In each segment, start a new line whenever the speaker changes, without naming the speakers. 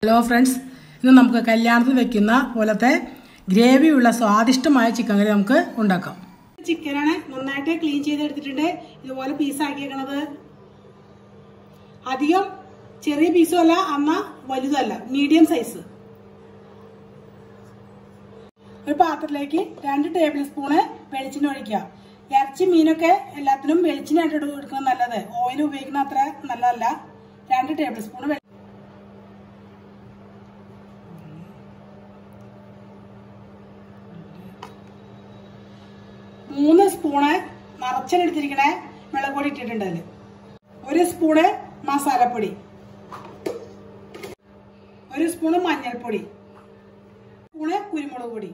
hello friends ഇന്ന് നമുക്ക് കല്യാണത്തിന് വെക്കുന്ന പോലത്തെ ഗ്രേവിയുള്ള സ്വാദിഷ്ടമായ ചിക്കൻ കറി നമുക്ക് ഉണ്ടാക്കാം ചിക്കനാണ് നന്നായിട്ട് ക്ലീൻ ചെയ്തെടുത്തിട്ടുണ്ട് ഇതുപോലെ പീസാക്കിയേക്കണത് അധികം ചെറിയ പീസും അല്ല എന്നാൽ വലുതല്ല മീഡിയം സൈസ് ഒരു പാത്രത്തിലേക്ക് രണ്ട് ടേബിൾ സ്പൂണ് വെളിച്ചെണ്ണ ഒഴിക്കുക ഇറച്ചി മീനൊക്കെ എല്ലാത്തിനും വെളിച്ചെണ്ണയായിട്ട് എടുക്കുന്നത് നല്ലത് ഓയിൽ ഉപയോഗിക്കുന്ന അത്ര നല്ലതല്ല രണ്ട് ടേബിൾ സ്പൂൺ മൂന്ന് സ്പൂണ് നിറച്ചെടുത്തിരിക്കണ വെള്ളപ്പൊടി ഇട്ടിട്ടുണ്ട് അതിൽ ഒരു സ്പൂണ് മസാലപ്പൊടി ഒരു സ്പൂണ് മഞ്ഞൾപ്പൊടി സ്പൂണ് കുരുമുളക് പൊടി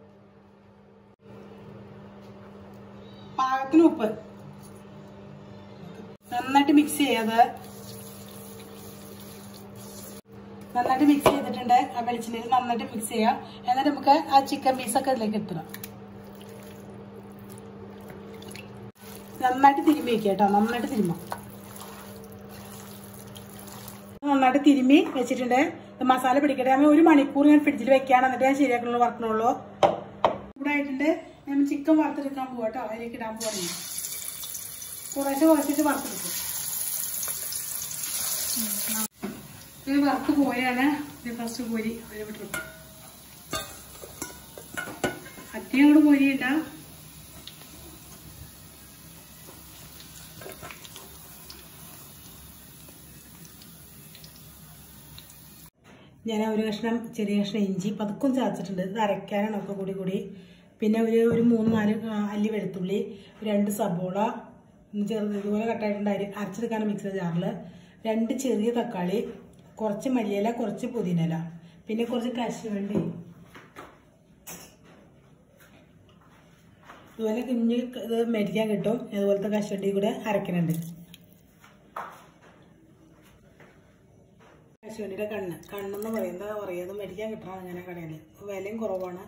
പാകത്തിന് ഉപ്പ് നന്നായിട്ട് മിക്സ് ചെയ്യാത് നന്നായിട്ട് മിക്സ് ചെയ്തിട്ടുണ്ട് ആ വെളിച്ചെണ്ണയിൽ നന്നായിട്ട് മിക്സ് ചെയ്യാം എന്നിട്ട് നമുക്ക് ആ ചിക്കൻ പീസൊക്കെ ഇതിലേക്ക് എത്തണം നന്നായിട്ട് തിരുമ്മി വെക്കുക കേട്ടോ നന്നായിട്ട് തിരുമ്മ നന്നായിട്ട് തിരുമ്മി വെച്ചിട്ടുണ്ട് ഇത് മസാല പിടിക്കട്ടെ നമ്മൾ ഒരു മണിക്കൂർ ഞാൻ ഫ്രിഡ്ജിൽ വെക്കുകയാണ് എന്നിട്ട് ഞാൻ ശരിയാക്കണുള്ളൂ വറക്കണുള്ളൂ ചൂടായിട്ടുണ്ട് ഞാൻ ചിക്കൻ വറുത്തെടുക്കാൻ പോവാ കേട്ടോ അതിലേക്ക് ഇടാൻ പോവാണ് കുറേശ്ശെ കുറച്ചിട്ട് വറുത്തെടുക്കും ഇത് വറുത്ത് കോരിയാണ് ഇത് ഫസ്റ്റ് കോരി അതിൽ വിട്ടു അധികം അങ്ങോട്ട് കോരിയിട്ടാ ഞാൻ ഒരു കഷ്ണം ചെറിയ കഷ്ണം ഇഞ്ചി പതുക്കം ചതച്ചിട്ടുണ്ട് ഇത് അരയ്ക്കാനാണ് ഒക്കെ കൂടി കൂടി പിന്നെ ഒരു ഒരു മൂന്ന് നാല് ആ, അല്ലി വെളുത്തുള്ളി രണ്ട് സബോള ഒന്ന് ചെറുത് ഇതുപോലെ കട്ടായിട്ടുണ്ട് അരി അരച്ചെടുക്കാണ് മിക്സർ ജാറിൽ രണ്ട് ചെറിയ തക്കാളി കുറച്ച് മല്ലിയില കുറച്ച് പുതിനയില പിന്നെ കുറച്ച് കശുവണ്ടി ഇതുപോലെ കുഞ്ഞ് ഇത് മേടിക്കാൻ കിട്ടും ഇതുപോലത്തെ കശുവണ്ടി കൂടെ അരക്കുന്നുണ്ട് കശുവണ്ടിയുടെ കണ്ണ് കണ്ണെന്ന് പറയുന്നത് പറയുന്നത് മേടിക്കാൻ കിട്ടണം അങ്ങനെ കടയിൽ വിലയും കുറവാണ്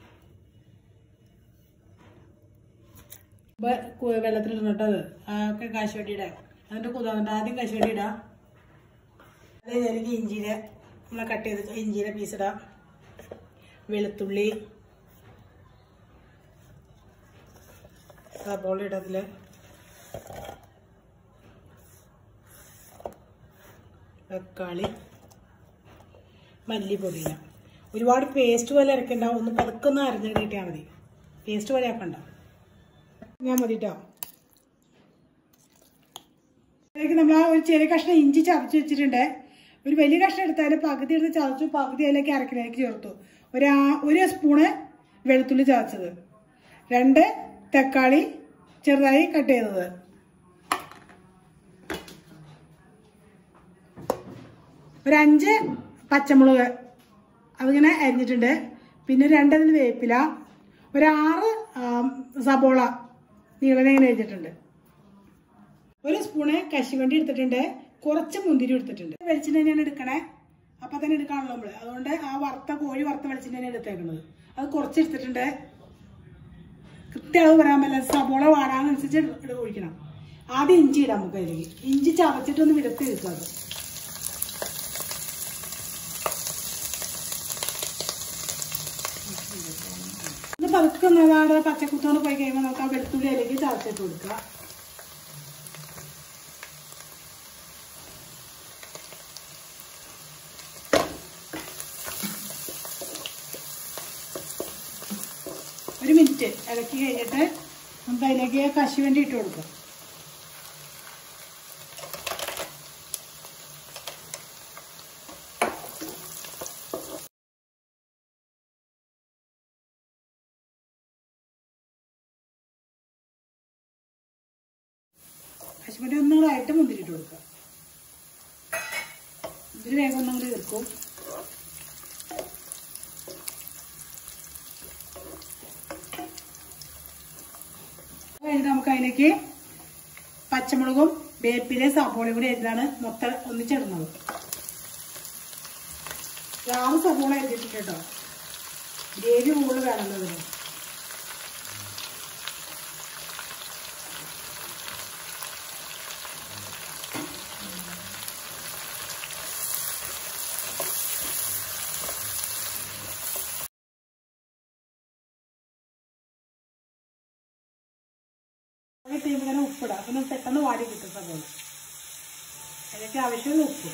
ഇപ്പൊ കു- വെള്ളത്തിലിടണട്ടത് ആ കാശുവണ്ടിയുടെ എന്നിട്ട് കുതാന്നിട്ട് ആദ്യം കശുവണ്ടി ഇടാം അത് കഴിഞ്ഞാലേക്ക് ഇഞ്ചിയുടെ നമ്മൾ കട്ട് ചെയ്ത് ഇഞ്ചിയുടെ പീസ് ഇടാം വെളുത്തുള്ളി സബോള ഇടത്തില് തക്കാളി മല്ലിപ്പൊടിയില ഒരുപാട് പേസ്റ്റ് പോലെ ഇറക്കണ്ട ഒന്ന് പതുക്കൊന്ന് അരഞ്ഞ് കിട്ടിയാൽ മതി പേസ്റ്റ് പോലെ ആക്കണ്ട ഞാൻ മതി കേട്ടോ അതിലേക്ക് നമ്മൾ ആ ഒരു ചെറിയ കഷ്ണം ഇഞ്ചി ചതച്ച് വെച്ചിട്ടുണ്ട് ഒരു വലിയ കഷ്ണം എടുത്താൽ പകുതി എടുത്ത് ചതച്ചു പകുതി അതിലേക്ക് അരക്കിലേക്ക് ചേർത്തു ഒരു ആ- ഒരു സ്പൂണ് വെളുത്തുള്ളി ചതച്ചത് രണ്ട് തക്കാളി ചെറുതായി കട്ട് ചെയ്തത് ഒരു അഞ്ച് പച്ചമുളക് അതിങ്ങനെ അരിഞ്ഞിട്ടുണ്ട് പിന്നെ രണ്ടതിൽ വേപ്പില ഒരാറ് ആം, സബോള നീളനെ ഇങ്ങനെ അരിഞ്ഞിട്ടുണ്ട് ഒരു സ്പൂണ് കശുവണ്ടി എടുത്തിട്ടുണ്ട് കുറച്ച് മുന്തിരി എടുത്തിട്ടുണ്ട് വെളിച്ചെണ്ണ തന്നെയാണ് എടുക്കണേ അപ്പൊ തന്നെ എടുക്കാണല്ലോ നമ്മള് അതുകൊണ്ട് ആ വറുത്ത കോഴി വറുത്ത വെളിച്ചെണ്ണ തന്നെയാണ് എടുത്തേക്കുന്നത് അത് കുറച്ച് എടുത്തിട്ടുണ്ട് കൃത്യ അളവ് പറയാൻ പറ്റില്ല സബോള വാടാനനുസരിച്ച് എടു ഒഴിക്കണം ആദ്യം ഇഞ്ചി ഇടാം നമുക്ക് അതിലേക്ക് ഇഞ്ചി ചതച്ചിട്ടൊന്ന് വിടത്തി എടുക്കുക അത് ഇത് പതുക്കെ ഒന്നതാണ് പച്ചക്കുത്തോണ്ട് പോയി കഴിയുമ്പോൾ നമുക്ക് ആ വെളുത്തുള്ളി അതിലേക്ക് ചതച്ചിട്ട് കൊടുക്കുക ഒരു മിനിറ്റ് ഇളക്കി കഴിഞ്ഞിട്ട് നമുക്ക് അതിലേക്ക് കശുവണ്ടി ഇട്ട് കൊടുക്കാം കശുവണ്ടി ഒന്നും കൂടെ ആയിട്ട് മുന്തിരി ഇട്ട് കൊടുക്കുക മുന്തിരി വേഗം ഒന്നും കൂടി വെക്കും കഴിഞ്ഞിട്ട് നമുക്ക് അതിലേക്ക് പച്ചമുളകും വേപ്പിലെ സബോളയും കൂടി എഴുതാണ് മൊത്തം ഒന്നിച്ചിടുന്നത് ആറ് സബോള എഴുതിയിട്ടുണ്ട് കേട്ടോ ഗ്രേവി കൂടുതൽ വേണമെന്നതിന് ഉപ്പിടാം പിന്നെ പെട്ടെന്ന് വാടി കിട്ടും സബോള അതിലേക്ക് ആവശ്യമുള്ള ഉപ്പ്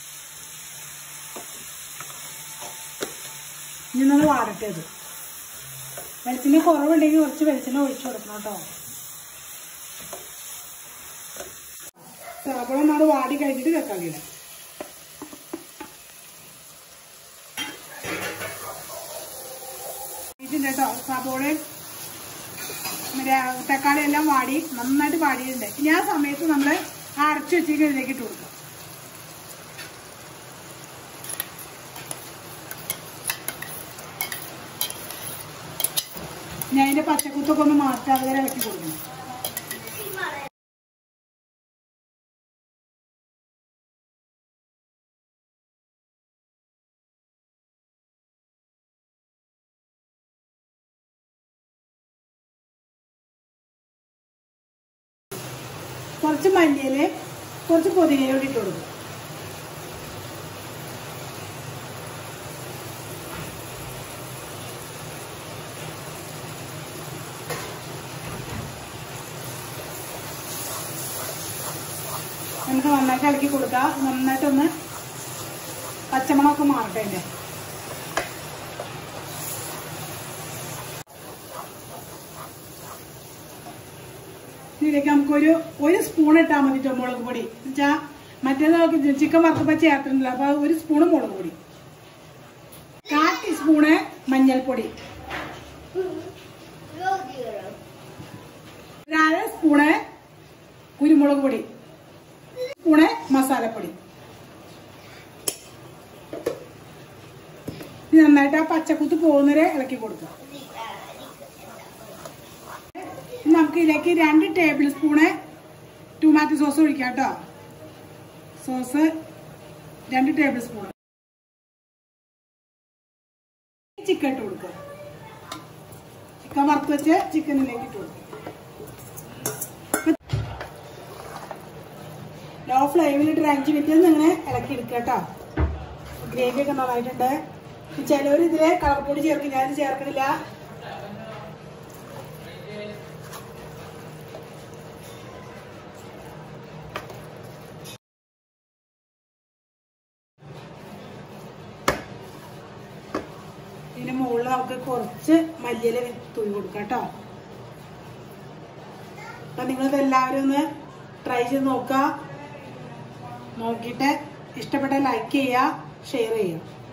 ഇനി നമ്മൾ വാടട്ടെ ഇത് വെളിച്ചെണ്ണ കുറവുണ്ടെങ്കിൽ കുറച്ച് വെളിച്ചെണ്ണ ഒഴിച്ചു കൊടുക്കണം കേട്ടോ സബോള നമ്മൾ വാടി കഴിഞ്ഞിട്ട് തക്കാളി ഇടാം ഇതിൻ്റെ കേട്ടോ സബോളയും മറ്റേ തക്കാളി എല്ലാം വാടി നന്നായിട്ട് വാടിയിട്ടുണ്ട് ഇനി ആ സമയത്ത് നമ്മൾ അരച്ച് വെച്ചിട്ട് ഇതിലേക്ക് ഇട്ട് കൊടുക്കാം ഞാൻ അതിന്റെ പച്ചക്കുത്തൊക്കെ ഒന്ന് മാറ്റാതെ വരെ ഇളക്കി കൊടുക്കണം കുറച്ച് മല്ലിയില് കുറച്ച് പൊതിനയോട് ഇട്ട് കൊടുക്കും നമുക്ക് നന്നായിട്ട് ഇളക്കി കൊടുക്കാം നന്നായിട്ടൊന്ന് പച്ചമുളകൊക്കെ മാറട്ടെ അതിന്റെ ഇതിലേക്ക് നമുക്കൊരു ഒരു സ്പൂൺ ഇട്ടാൽ മതി ട്ടോ മുളക് പൊടി എന്നുവെച്ചാ മറ്റേത് നമുക്ക് ചിക്കൻ വറുത്തപ്പോൾ ചേർത്തിട്ടില്ല അപ്പൊ ഒരു സ്പൂണ് മുളക് പൊടി കാൽ ടീസ്പൂണ് മഞ്ഞൾപ്പൊടി ഒരു അര സ്പൂണ് കുരുമുളക് പൊടി സ്പൂണ് മസാലപ്പൊടി ഇത് നന്നായിട്ട് ആ പച്ചക്കുത്ത് പോകുന്നവരെ ഇളക്കി കൊടുക്കുക ഇനി നമുക്ക് ഇതിലേക്ക് രണ്ട് ടേബിൾ സ്പൂണ് ടൊമാറ്റോ സോസ് ഒഴിക്കാം കേട്ടോ സോസ് രണ്ട് ടേബിൾ സ്പൂൺ ചിക്കൻ ഇട്ട് കൊടുക്കുക ചിക്കൻ വറുത്ത് വെച്ച് ചിക്കനിലേക്ക് ഇട്ട് കൊടുക്കുക ലോ ഫ്ലെയിമിലിട്ട് ഒരു അഞ്ച് മിനിറ്റ് ഇങ്ങനെ ഇളക്കി എടുക്കുക കേട്ടോ ഗ്രേവി ഒക്കെ നന്നായിട്ടുണ്ട് ചിലവർ ഇതില് കളർ പൊടി ചേർക്കും ഞാനിത് ചേർക്കണില്ല ഇതിന്റെ മുകളിൽ നമുക്ക് കുറച്ച് മല്ലിയില തൂവി കൊടുക്കാം കേട്ടോ അപ്പൊ നിങ്ങളിത് എല്ലാവരും ഒന്ന് ട്രൈ ചെയ്ത് നോക്കുക നോക്കിയിട്ട് ഇഷ്ടപ്പെട്ട ലൈക്ക് ചെയ്യുക ഷെയർ ചെയ്യുക